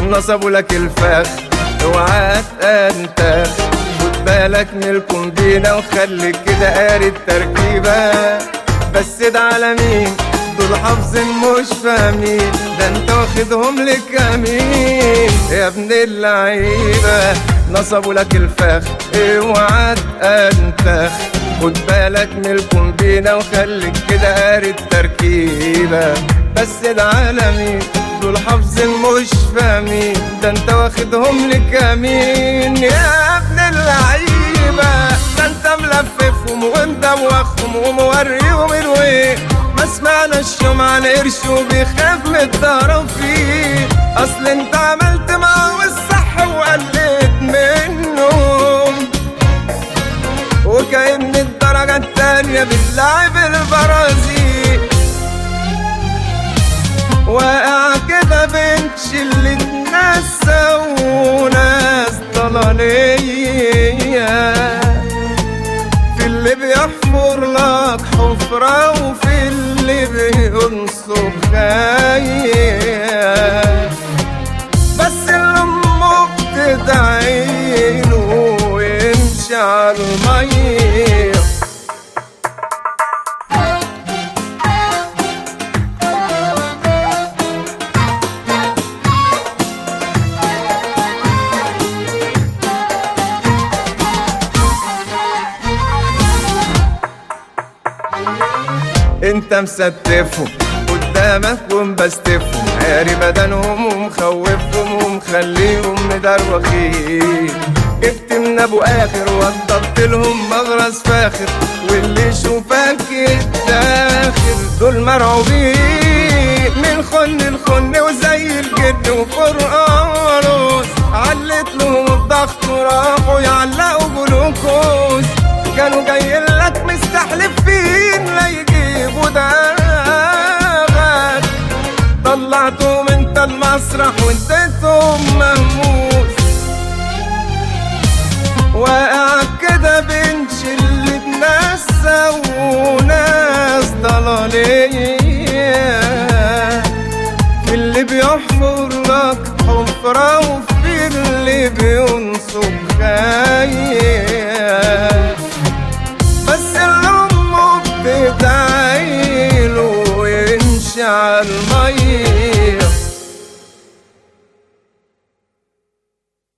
نصبوا لك الفخ اوعى تنتخ خد بالك من الكومبينة وخليك كده قاري التركيبة بس ده على مين دول حافظين مش فاهمين ده انت واخدهم لك امين يا ابن اللعيبة نصبوا لك الفخ اوعى تنتخ خد بالك من الكومبينة وخليك كده قاري التركيبة بس ده على مين دول حافظين مش فاهمين ده انت واخدهم لك امين يا ابن اللعيبة ده انت ملففهم وانت موخهم وموريهم الوين ما سمعناش يوم عن قرش وبيخاف من الطرف فيه اصل انت عملت معه الصح وقلت منهم وكأن الدرجة التانية باللعب البرازيل واقع كده بين شلة ناس وناس ضلالية في اللي بيحفر لك حفرة وفي اللي بينصب خايف بس اللي امك تدعيله ويمشي على المية انت مستفهم قدامك ومبستفهم عاري بدنهم ومخوفهم ومخليهم مدروخين جبت من ابو اخر وضبط لهم مغرز فاخر واللي يشوفك يتاخر دول مرعوبين من خن الخن وزي الجد وفرقانوس علت لهم الضغط وراحوا يعلقوا جلوكوز كانوا جايين لك مستحلفين لا يجيبوا دماغك طلعتهم انت المسرح وانتهم مهموس واقع كده بين شلة ناس وناس ضلالية في اللي بيحفر لك حفرة وفي اللي بينصب خايف بس اللي امك بتعيله ويمشي على المية